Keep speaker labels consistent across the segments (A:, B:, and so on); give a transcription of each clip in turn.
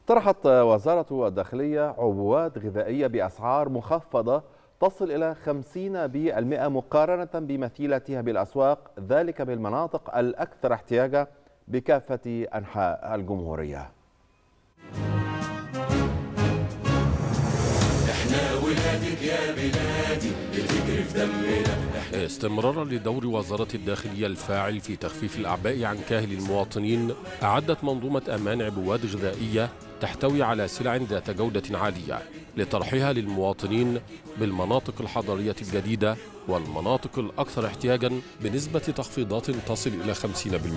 A: طرحت وزارة الداخلية عبوات غذائية بأسعار مخفضة تصل إلى 50% مقارنة بمثيلتها بالأسواق ذلك بالمناطق الأكثر احتياجا بكافة أنحاء الجمهورية
B: احنا ولادك يا بلادي بتجري في دمنا
C: استمرارا لدور وزارة الداخلية الفاعل في تخفيف الأعباء عن كاهل المواطنين أعدت منظومة أمان عبوات غذائية تحتوي على سلع ذات جودة عالية لطرحها للمواطنين بالمناطق الحضرية الجديدة والمناطق الأكثر احتياجا بنسبة تخفيضات تصل إلى 50%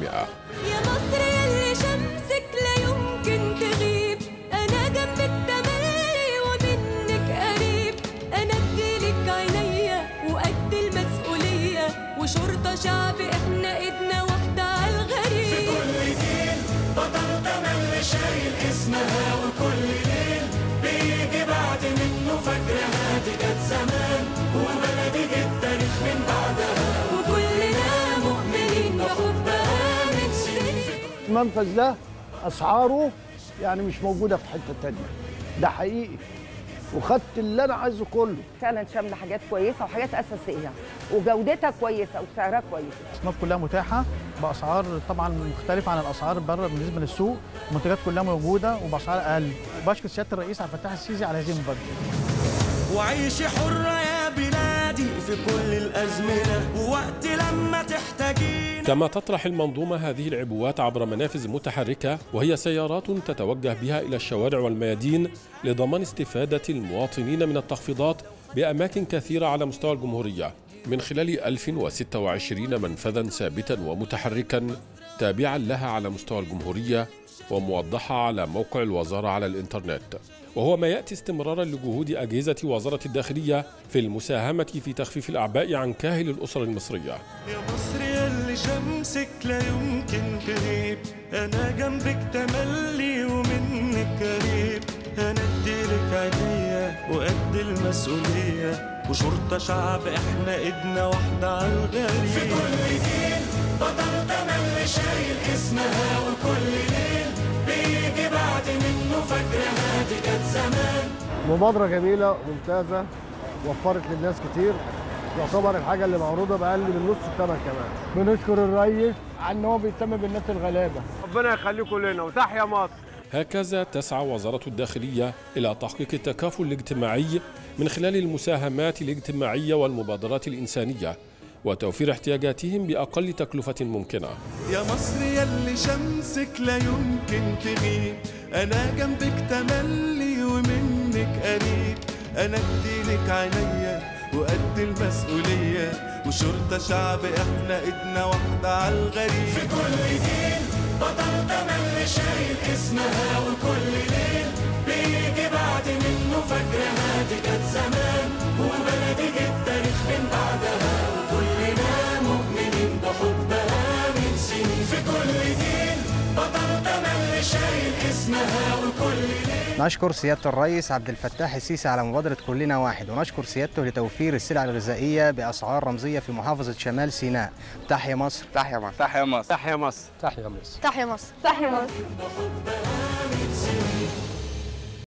D: يا مصر يلي شمسك لا يمكن تغيب انا جنبك تملي ومنك قريب انا اديلك عينيا وقد المسؤوليه وشرطه شعب احنا ايدنا واحده على الغريب
B: في كل جيل بطل تملي شايل اسمها وكل ليل بيجي بعد منه فاكرها دي كانت زمان وبلدي جه التاريخ من بعدها
D: وكلنا مؤمنين بحبها من سنين
E: المنفذ ده اسعاره يعني مش موجوده في حته تانية ده حقيقي وخدت اللي انا عايزه كله
F: فعلا شامله حاجات كويسه وحاجات اساسيه وجودتها كويسه وسعرها كويس
G: الاصناف كلها متاحه باسعار طبعا مختلفه عن الاسعار بره بالنسبه للسوق المنتجات كلها موجوده وباسعار اقل بشكر سياده الرئيس عبد الفتاح السيسي على هذه المبادره
B: وعيشي حرة يا بلادي في كل الأزمنة ووقت لما تحتاجين
C: كما تطرح المنظومة هذه العبوات عبر منافذ متحركة وهي سيارات تتوجه بها إلى الشوارع والميادين لضمان استفادة المواطنين من التخفيضات بأماكن كثيرة على مستوى الجمهورية من خلال 1026 منفذا ثابتا ومتحركا تابعا لها على مستوى الجمهورية وموضحة على موقع الوزارة على الإنترنت وهو ما يأتي استمرارا لجهود أجهزة وزارة الداخلية في المساهمة في تخفيف الأعباء عن كاهل الأسر المصرية
B: يا مصر يلي شمسك لا يمكن تغيب أنا جنبك تملي ومنك قريب أنا اديلك عينيا وقد المسؤولية وشرطة شعب احنا ايدنا واحدة على الغريب في كل جيل بطل تملي شايل اسمها وكل ليل بيجي بعد منه فاكرها دي كانت زمان
E: مبادره جميله ممتازه وفرت للناس كتير يعتبر الحاجه اللي معروضه باقل من نص الثمن كمان بنشكر الرئيس على ان هو بيهتم بالناس الغلابه ربنا يخليكم لنا وتحيا مصر
C: هكذا تسعى وزارة الداخلية إلى تحقيق التكافل الاجتماعي من خلال المساهمات الاجتماعية والمبادرات الإنسانية وتوفير احتياجاتهم بأقل تكلفة ممكنة
B: يا مصر يلي شمسك لا يمكن تغيب انا جنبك تملي ومنك قريب انا اديلك عينيا وقد المسؤولية وشرطة شعب احنا ايدنا واحدة على الغريب في كل جيل بطل تملي شايل اسمها وكل ليل بيجي بعد منه فاكرها دي كانت زمان وبلدي جه التاريخ من بعدها وكلنا مؤمنين بحبها من سنين في كل جيل بطل تملي شايل اسمها وكل ليل
H: نشكر سيادة الرئيس عبد الفتاح السيسي على مبادرة كلنا واحد ونشكر سيادته لتوفير السلع الغذائية بأسعار رمزية في محافظة شمال سيناء تحيا مصر
I: تحيا مصر تحيا مصر
E: تحيا مصر
G: تحيا مصر
D: تحيا مصر تحيا مصر
B: بحبها من سنين